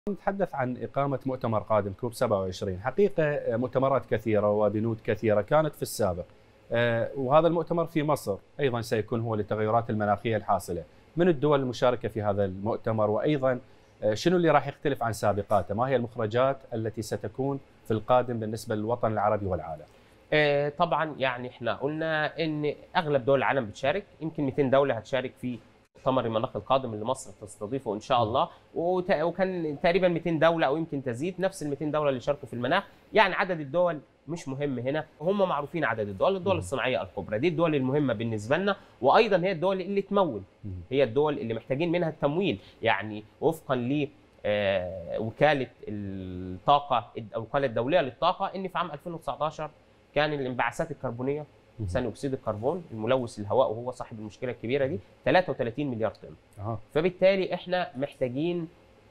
نتحدث عن إقامة مؤتمر قادم كوب 27 حقيقة مؤتمرات كثيرة وبنود كثيرة كانت في السابق آه، وهذا المؤتمر في مصر أيضا سيكون هو للتغيرات المناخية الحاصلة من الدول المشاركة في هذا المؤتمر وأيضا آه، شنو اللي راح يختلف عن سابقاته ما هي المخرجات التي ستكون في القادم بالنسبة للوطن العربي والعالم آه، طبعا يعني احنا قلنا ان اغلب دول العالم بتشارك يمكن 200 دوله هتشارك في مؤتمر المناخ القادم اللي مصر تستضيفه ان شاء الله وت- وكان تقريبا 200 دوله او يمكن تزيد نفس ال 200 دوله اللي شاركوا في المناخ يعني عدد الدول مش مهم هنا هم معروفين عدد الدول الدول مم. الصناعيه الكبرى دي الدول المهمه بالنسبه لنا وايضا هي الدول اللي تمول مم. هي الدول اللي محتاجين منها التمويل يعني وفقا ل آه، وكاله الطاقه الوكاله الدوليه للطاقه ان في عام 2019 كان الانبعاثات الكربونيه مم. ثاني اكسيد الكربون الملوث للهواء وهو صاحب المشكله الكبيره دي 33 مليار طن أها. فبالتالي احنا محتاجين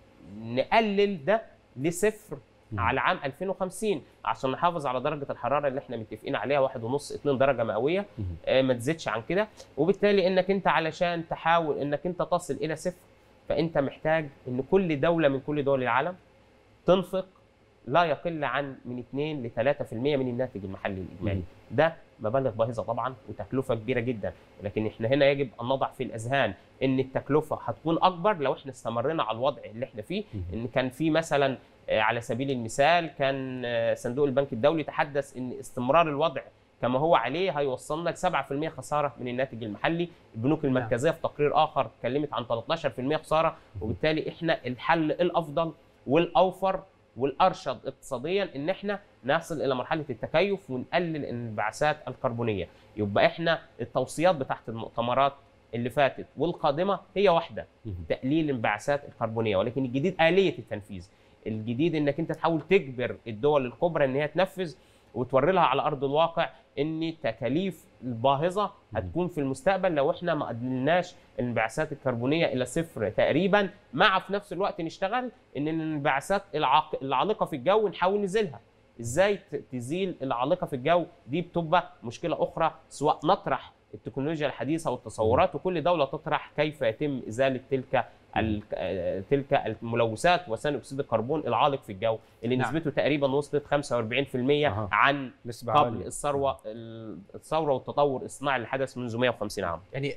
نقلل ده لصفر مم. على عام 2050 عشان نحافظ على درجه الحراره اللي احنا متفقين عليها 1.5 2 درجه مئويه مم. آه، ما تزيدش عن كده وبالتالي انك انت علشان تحاول انك انت تصل الى صفر فانت محتاج ان كل دوله من كل دول العالم تنفق لا يقل عن من 2 ل 3% من الناتج المحلي الاجمالي مم. ده مبالغ باهظه طبعا وتكلفه كبيره جدا لكن احنا هنا يجب ان نضع في الاذهان ان التكلفه هتكون اكبر لو احنا استمرنا على الوضع اللي احنا فيه مم. ان كان في مثلا آه، على سبيل المثال كان آه، صندوق البنك الدولي تحدث ان استمرار الوضع كما هو عليه هيوصلنا ل 7% خساره من الناتج المحلي، البنوك المركزيه في تقرير اخر اتكلمت عن 13% خساره وبالتالي احنا الحل الافضل والاوفر والارشد اقتصاديا ان احنا نصل الى مرحله التكيف ونقلل الانبعاثات الكربونيه، يبقى احنا التوصيات بتاعت المؤتمرات اللي فاتت والقادمه هي واحده مم. تقليل الانبعاثات الكربونيه ولكن الجديد آلية التنفيذ الجديد انك انت تحاول تجبر الدول الكبرى ان هي تنفذ وتوري لها على ارض الواقع ان التكاليف الباهظه هتكون في المستقبل لو احنا ما قللناش الانبعاثات الكربونيه الى صفر تقريبا مع في نفس الوقت نشتغل ان الانبعاثات العاق- العالقه في الجو نحاول نزيلها ازاي ت- تزيل العالقه في الجو دي بتبقى مشكله اخرى سواء نطرح التكنولوجيا الحديثه والتصورات وكل دوله تطرح كيف يتم ازاله تلك ال- آه، تلك الملوثات وثاني اكسيد الكربون العالق في الجو اللي نعم. نسبته تقريبا وصلت 45% أها. عن نسبة قبل عالية. الثروه الثوره والتطور الصناعي اللي حدث منذ 150 عام يعني